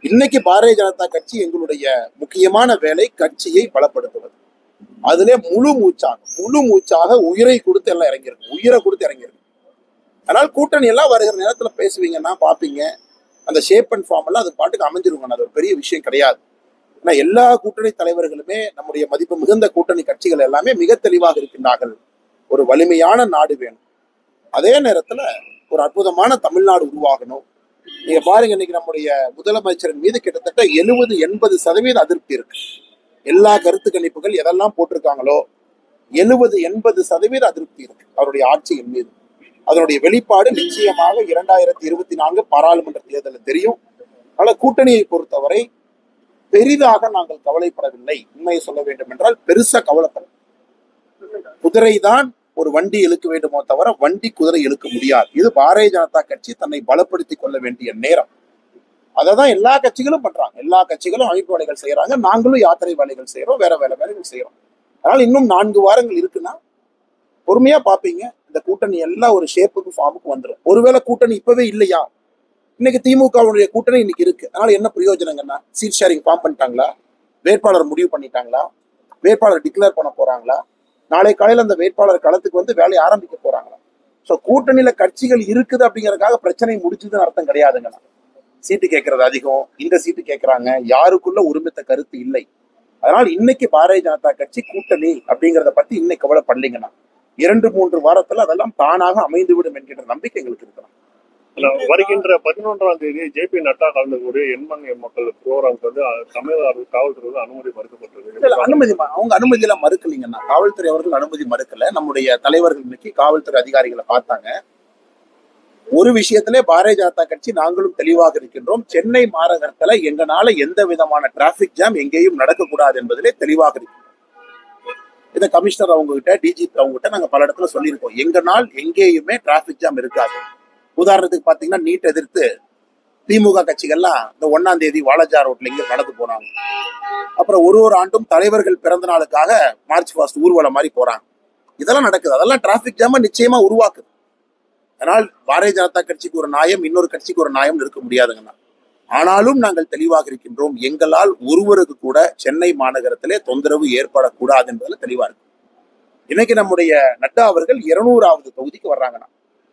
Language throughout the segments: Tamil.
இன்னைக்கு பாரதிய ஜனதா கட்சி எங்களுடைய முக்கியமான வேலை கட்சியை பலப்படுத்துவது அதிலே முழு மூச்சாக முழு மூச்சாக உயிரை கொடுத்து எல்லாம் இறங்கியிருக்கு உயிரை கொடுத்து இறங்கியிருக்கு அதனால் கூட்டணி எல்லாம் வருகிற நேரத்துல பேசுவீங்கன்னா பார்ப்பீங்க அந்த ஷேப் அண்ட் ஃபார்ம் எல்லாம் அது பாட்டுக்கு அமைஞ்சிருங்க அது ஒரு பெரிய விஷயம் கிடையாது ஏன்னா எல்லா கூட்டணி தலைவர்களுமே நம்முடைய மதிப்பு மிகுந்த கூட்டணி கட்சிகள் எல்லாமே மிக தெளிவாக இருக்கின்றார்கள் ஒரு வலிமையான நாடு வேணும் அதே நேரத்துல ஒரு அற்புதமான தமிழ்நாடு உருவாகணும் நீங்க பாருங்க இன்னைக்கு நம்முடைய முதலமைச்சரின் மீது கிட்டத்தட்ட எழுபது எண்பது சதவீத அதிருப்தி இருக்கு எல்லா கருத்து கணிப்புகள் எதெல்லாம் போட்டிருக்காங்களோ எழுபது எண்பது சதவீத அதிருப்தி இருக்கு அவருடைய ஆட்சியின் மீது அதனுடைய வெளிப்பாடு நிச்சயமாக இரண்டாயிரத்தி இருபத்தி நான்கு பாராளுமன்ற தேர்தலில் தெரியும் அதனால கூட்டணியை பொறுத்தவரை பெரிதாக நாங்கள் கவலைப்படவில்லை உண்மையை சொல்ல வேண்டும் என்றால் பெருசா கவலைப்பட குதிரை தான் ஒரு வண்டி இழுக்க வேண்டுமோ தவிர வண்டி குதிரை இழுக்க முடியாது இது பாரதிய ஜனதா கட்சி தன்னை பலப்படுத்திக் கொள்ள வேண்டிய நேரம் அதை தான் எல்லா கட்சிகளும் பண்றாங்க எல்லா கட்சிகளும் அமைப்பு வேலைகள் செய்யறாங்க நாங்களும் யாத்திரை வேலைகள் செய்யறோம் வேற வேலை வேலைகள் செய்யறோம் அதனால இன்னும் நான்கு வாரங்கள் இருக்குன்னா பொறுமையா பாப்பீங்க இந்த கூட்டணி எல்லாம் ஒரு ஷேப்புக்கு ஃபார்முக்கு வந்துடும் ஒருவேளை கூட்டணி இப்பவே இல்லையா இன்னைக்கு திமுகவுடைய கூட்டணி இன்னைக்கு இருக்கு அதனால என்ன பிரயோஜனங்கன்னா சீட் ஷேரிங் ஃபார்ம் பண்ணிட்டாங்களா வேட்பாளர் முடிவு பண்ணிட்டாங்களா வேட்பாளர் டிக்ளேர் பண்ண போறாங்களா நாளை காலையில அந்த வேட்பாளர் களத்துக்கு வந்து வேலையை ஆரம்பிக்க போறாங்களா ஸோ கூட்டணியில கட்சிகள் இருக்குது அப்படிங்கறதுக்காக பிரச்சனை முடிச்சதுன்னு அர்த்தம் கிடையாதுங்கண்ணா சீட்டு கேட்கறது அதிகம் இந்த சீட்டு கேட்கறாங்க யாருக்குள்ள ஒருமித்த கருத்து இல்லை அதனால் இன்னைக்கு பாரதிய ஜனதா கட்சி கூட்டணி அப்படிங்கறத பத்தி இன்னைக்கு கவலைப்படலைங்கண்ணா இரண்டு மூன்று வாரத்துல அதெல்லாம் தானாக அமைந்துவிடும் என்கின்ற நம்பிக்கை எங்களுக்கு இருக்கலாம் இல்ல, வருகின்ற பதினொன்றாம் தேதி ஜே பி நட்டா கலந்துக்கூடிய எண்மணி மக்கள் ப்ரோக்ராம்க்கு வந்து அஹ், தமிழக அரசு காவல்துறை வந்து அனுமதி இல்ல, இல்ல, மறுக்கப்பட்டது அனுமதி ம- அவங்க அனுமதி எல்லாம் மறுக்கலைங்கண்ணா காவல்துறை அவர்கள் அனுமதி மறுக்கல நம்முடைய தலைவர்கள் இன்னைக்கு காவல்துறை அதிகாரிகளை பார்த்தாங்க ஒரு விஷயத்திலே பாரதிய ஜனதா கட்சி நாங்களும் தெளிவாக இருக்கின்றோம் சென்னை மாநகரத்துல எங்கனால எந்த விதமான டிராபிக் ஜாம் எங்கேயும் நடக்கக்கூடாது என்பதிலே தெளிவாக இருக்கு இதை கமிஷனர் அவங்க கிட்ட டிஜிபி அவங்க கிட்ட நாங்க பல இடத்துல சொல்லியிருக்கோம் எங்கனால் எங்கேயுமே டிராபிக் ஜாம் இருக்காது உதாரணத்துக்கு பாத்தீங்கன்னா நீட் எதிர்த்து திமுக கட்சிகள்லாம் இந்த ஒன்னாம் தேதி வாலஜா ரோட்ல இங்க நடந்து போனாங்க அப்புறம் ஒரு ஒரு ஆண்டும் தலைவர்கள் பிறந்த நாளுக்காக மார்ச் பாஸ்ட் ஊர்வலம் மாதிரி போறாங்க இதெல்லாம் நடக்குது அதெல்லாம் டிராபிக் ஜாம நிச்சயமா உருவாக்குது அதனால் பாரதிய ஜனதா கட்சிக்கு ஒரு நியாயம் இன்னொரு கட்சிக்கு ஒரு நியாயம் இருக்க முடியாதுங்கண்ணா ஆனாலும் நாங்கள் தெளிவாக இருக்கின்றோம் எங்களால் ஒருவருக்கு கூட சென்னை மாநகரத்திலே தொந்தரவு ஏற்படக்கூடாது என்பதில் தெளிவா இருக்கு இன்னைக்கு நம்முடைய நட்டா அவர்கள் இருநூறாவது தொகுதிக்கு வர்றாங்கண்ணா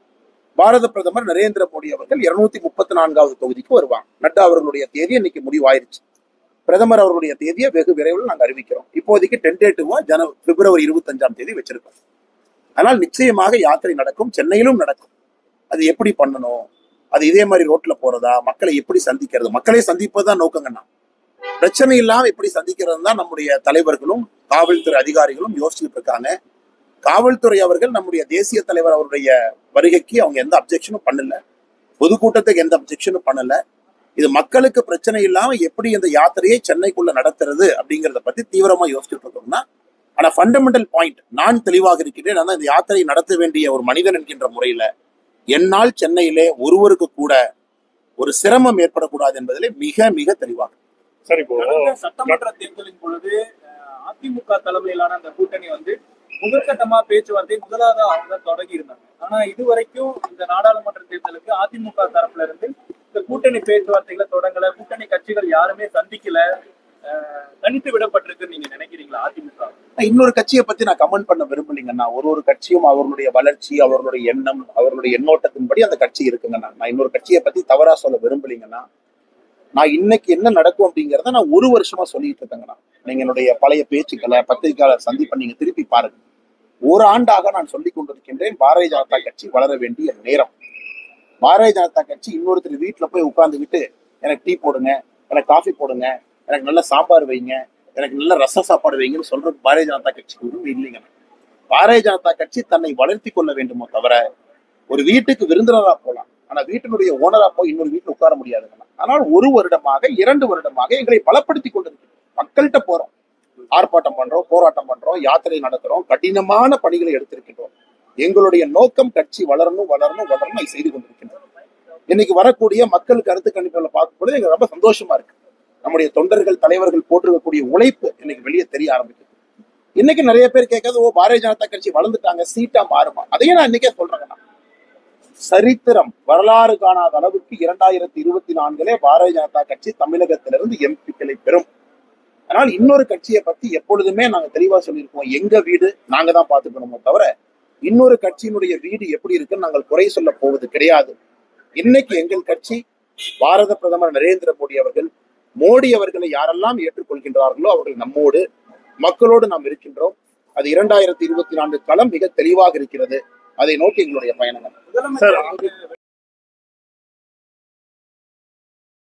பாரத பிரதமர் நரேந்திர மோடி அவர்கள் இருநூத்தி முப்பத்தி நான்காவது தொகுதிக்கு வருவாங்க நட்டா அவர்களுடைய தேதி இன்னைக்கு முடிவாயிருச்சு பிரதமர் அவர்களுடைய தேதியை வெகு விரைவில் நாங்கள் அறிவிக்கிறோம் இப்போதைக்கு டென்டேட்டிவா ஜன பிப்ரவரி இருபத்தஞ்சாம் தேதி வச்சிருக்கோம் அதனால் நிச்சயமாக யாத்திரை நடக்கும் சென்னையிலும் நடக்கும் அது எப்படி பண்ணணும் அது இதே மாதிரி ரோட்ல போறதா மக்களை எப்படி சந்திக்கிறது மக்களை சந்திப்பதுதான் நோக்கங்கண்ணா பிரச்சனை இல்லாம எப்படி சந்திக்கிறது தான் நம்முடைய தலைவர்களும் காவல்துறை அதிகாரிகளும் யோசிச்சுட்டு இருக்காங்க காவல்துறை அவர்கள் நம்முடைய தேசிய தலைவர் அவருடைய வருகைக்கு அவங்க எந்த அப்ஜெக்ஷனும் பண்ணல பொதுக்கூட்டத்துக்கு எந்த அப்ஜெக்ஷனும் பண்ணல இது மக்களுக்கு பிரச்சனை இல்லாம எப்படி இந்த யாத்திரையை சென்னைக்குள்ள நடத்துறது அப்படிங்கறத பத்தி தீவிரமா யோசிச்சுட்டு இருக்கோம்னா ஆனா ஃபண்டமெண்டல் பாயிண்ட் நான் தெளிவாக இருக்கிறேன் நான் இந்த யாத்திரை நடத்த வேண்டிய ஒரு மனிதன் என்கின்ற முறையில என்னால் சென்னையிலே ஒருவருக்கு கூட ஒரு சிரமம் ஏற்படக்கூடாது என்பதிலே மிக மிக தெளிவாக சார் இப்போ கடந்த சட்டமன்ற தேர்தலின் பொழுது அஹ், அதிமுக தலைமையிலான அந்த கூட்டணி வந்து முதற்கட்டமா பேச்சுவார்த்தை முதலாவது அவங்க தொடங்கி இருந்தாங்க ஆனா இதுவரைக்கும் இந்த நாடாளுமன்ற தேர்தலுக்கு அதிமுக தரப்புல இருந்து இந்த கூட்டணி பேச்சுவார்த்தைகளை தொடங்கல கூட்டணி கட்சிகள் யாருமே சந்திக்கல அஹ், தனித்து விடப்பட்டிருக்குன்னு நீங்க நினைக்கிறீங்களா அதிமுக நான் இன்னொரு கட்சியை பத்தி நான் கமெண்ட் பண்ண விரும்பலைங்கண்ணா ஒரு ஒரு கட்சியும் அவர்களுடைய வளர்ச்சி அவர்களுடைய எண்ணம் அவர்களுடைய எண்ணோட்டத்தின்படி அந்த கட்சி இருக்குங்கண்ணா நான் இன்னொரு கட்சியை பத்தி தவறா சொல்ல விரும்பலைங்கண்ணா நான் இன்னைக்கு என்ன நடக்கும் அப்படிங்கறத நான் ஒரு வருஷமா சொல்லிட்டு இருக்கேங்கண்ணா நீங்க என்னுடைய பழைய பேச்சுக்களை பத்திரிகையாளர் சந்திப்பை நீங்க திருப்பி பாருங்க ஒரு ஆண்டாக நான் சொல்லிக் கொண்டிருக்கின்றேன் பாரதிய ஜனதா கட்சி வளர வேண்டிய நேரம் பாரதிய ஜனதா கட்சி இன்னொருத்தர் வீட்டுல போய் உட்கார்ந்துக்கிட்டு எனக்கு டீ போடுங்க எனக்கு காஃபி போடுங்க எனக்கு நல்ல சாம்பார் வைங்க எனக்கு நல்ல ரச சாப்பாடு வைங்கன்னு சொல்றது பாரதிய ஜனதா கட்சிக்கு உரிமை இல்லைங்க பாரதிய ஜனதா கட்சி தன்னை வளர்த்தி கொள்ள வேண்டுமோ தவிர ஒரு வீட்டுக்கு விருந்தினரா போலாம் ஆனா வீட்டினுடைய ஓனரா போய் இன்னொரு வீட்டுல உட்கார முடியாதுங்க ஆனால் ஒரு வருடமாக இரண்டு வருடமாக எங்களை பலப்படுத்தி கொண்டிருக்கிறோம் மக்கள்கிட்ட போறோம் ஆர்ப்பாட்டம் பண்றோம் போராட்டம் பண்றோம் யாத்திரை நடத்துறோம் கடினமான பணிகளை எடுத்திருக்கின்றோம் எங்களுடைய நோக்கம் கட்சி வளரணும் வளரணும் வளரணும் அதை செய்து கொண்டிருக்கின்றோம் இன்னைக்கு வரக்கூடிய மக்கள் கருத்து கணிப்புகளை பார்க்கும் பொழுது எங்களுக்கு ரொம்ப சந்தோஷமா இருக்கு நம்முடைய தொண்டர்கள் தலைவர்கள் போட்டிருக்கக்கூடிய உழைப்பு இன்னைக்கு வெளியே தெரிய ஆரம்பிக்குது இன்னைக்கு நிறைய பேர் கேட்காது ஓ பாரதிய ஜனதா கட்சி வளர்ந்துட்டாங்க சீட்டா மாறுமா அதையும் நான் இன்னைக்கே சொல்றேங்க நான் சரித்திரம் வரலாறு காணாத அளவுக்கு இரண்டாயிரத்தி இருபத்தி நான்கிலே பாரதிய ஜனதா கட்சி தமிழகத்திலிருந்து எம்பிக்களை பெறும் ஆனால் இன்னொரு கட்சியை பத்தி எப்பொழுதுமே நாங்க தெளிவா சொல்லியிருக்கோம் எங்க வீடு நாங்க தான் பாத்துக்கணுமோ தவிர இன்னொரு கட்சியினுடைய வீடு எப்படி இருக்குன்னு நாங்கள் குறை சொல்ல போவது கிடையாது இன்னைக்கு எங்கள் கட்சி பாரத பிரதமர் நரேந்திர மோடி அவர்கள் மோடி அவர்களை யாரெல்லாம் ஏற்றுக்கொள்கின்றார்களோ அவர்கள் நம்மோடு மக்களோடு நாம் இருக்கின்றோம் அது இரண்டாயிரத்தி இருபத்தி நான்கு களம் மிக தெளிவாக இருக்கிறது அதை நோக்கி எங்களுடைய பயணங்கள் முதலமைச்சர்